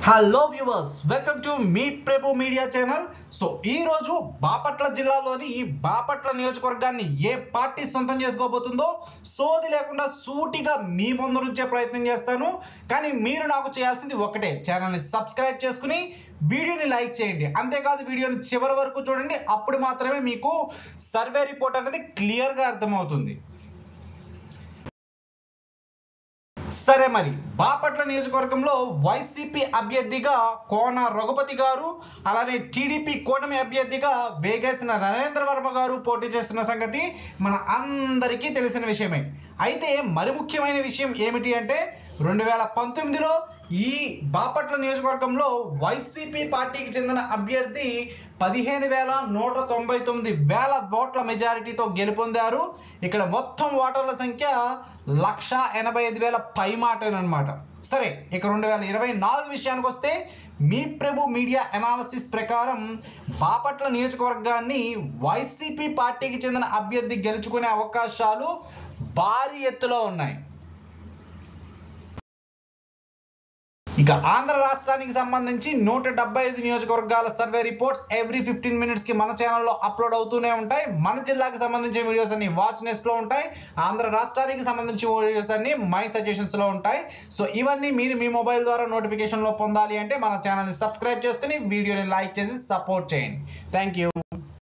hello viewers welcome to మీ ప్రేపు media channel so ఈ రోజు బాపట్ల జిల్లాలోని ఈ బాపట్ల నియోజకవర్గాన్ని ఏ పార్టీ సొంతం చేసుకోబోతుందో సోది లేకుండా సూటిగా మీ ముందు నుంచే ప్రయత్నం చేస్తాను కానీ మీరు నాకు చేయాల్సింది ఒకటే ఛానల్ని సబ్స్క్రైబ్ చేసుకుని వీడియోని లైక్ చేయండి అంతేకాదు వీడియోని చివరి వరకు చూడండి అప్పుడు మాత్రమే మీకు సర్వే రిపోర్ట్ అనేది క్లియర్గా అర్థమవుతుంది సరే మరి బాపట్ల నియోజకవర్గంలో వైసీపీ అభ్యర్థిగా కోన రఘుపతి గారు అలానే టీడీపీ కూటమి అభ్యర్థిగా వేగేసిన నరేంద్ర వర్మ గారు పోటీ చేస్తున్న సంగతి మన అందరికీ తెలిసిన విషయమే అయితే మరి ముఖ్యమైన విషయం ఏమిటి అంటే రెండు వేల పంతొమ్మిదిలో ఈ బాపట్ల నియోజకవర్గంలో వైసీపీ పార్టీకి చెందిన అభ్యర్థి పదిహేను వేల నూట తొంభై తొమ్మిది వేల ఓట్ల మెజారిటీతో గెలుపొందారు ఇక్కడ మొత్తం ఓటర్ల సంఖ్య లక్ష ఎనభై ఐదు వేల పై మాటేనమాట సరే ఇక రెండు వేల ఇరవై నాలుగు విషయానికి వస్తే మీ ప్రభు మీడియా అనాలసిస్ ప్రకారం బాపట్ల నియోజకవర్గాన్ని వైసీపీ పార్టీకి చెందిన అభ్యర్థి గెలుచుకునే అవకాశాలు భారీ ఎత్తులో ఉన్నాయి ఇక ఆంధ్ర రాష్ట్రానికి సంబంధించి నూట డెబ్బై ఐదు నియోజకవర్గాల survey reports every fifteen minutes కి మన ఛానల్లో అప్లోడ్ అవుతూనే ఉంటాయి మన జిల్లాకి సంబంధించిన వీడియోస్ అన్ని వాచ్ నెస్ట్ లో ఉంటాయి ఆంధ్ర రాష్ట్రానికి సంబంధించిన వీడియోస్ అన్ని మై సజెషన్స్ లో ఉంటాయి సో ఇవన్నీ మీరు మీ మొబైల్ ద్వారా నోటిఫికేషన్ లో పొందాలి అంటే మన ఛానల్ని సబ్స్క్రైబ్ చేసుకుని వీడియోని లైక్ చేసి సపోర్ట్ చేయండి థ్యాంక్ యూ